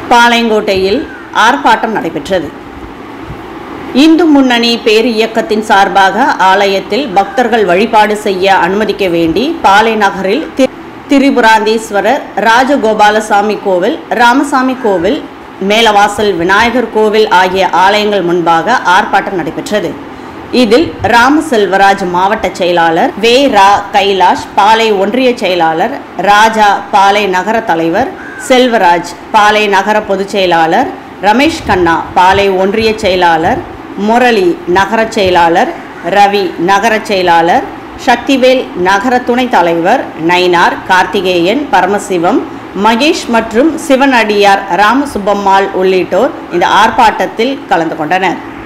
பாளையங்கோட்டையில் ஆர்ப்பாட்டம் நடைபெற்றது இந்து முன்னணி பேர் இயக்கத்தின் சார்பாக ஆலயத்தில் பக்தர்கள் வழிபாடு செய்ய அனுமதிக்க வேண்டி பாலை நகரில் தி- திரிபுராந்தீஸ்வரர் ராஜகோபாலசாமி கோவில் ராமசாமி கோவில் மேலவாசல் விநாயகர் கோவில் ஆகிய ஆலயங்கள் முன்பாக ஆர்ப்பாட்டம் நடைபெற்றது இதில் ராம செல்வராஜ் மாவட்ட செயலாளர் வே ரா கைலாஷ் பாலை ஒன்றிய செயலாளர் ராஜா பாலை நகர தலைவர் செல்வராஜ் பாலை நகர பொதுச் செயலாளர் ரமேஷ் கண்ணா பாலை ஒன்றிய செயலாளர் முரளி நகர செயலாளர் ரவி நகர செயலாளர் சக்திவேல் நகர துணைத் தலைவர் நயினார் கார்த்திகேயன் பரமசிவம் மகேஷ் மற்றும் சிவனடியார் ராமசுப்பம்மாள் உள்ளிட்டோர் இந்த ஆர்ப்பாட்டத்தில் கலந்து கொண்டனர்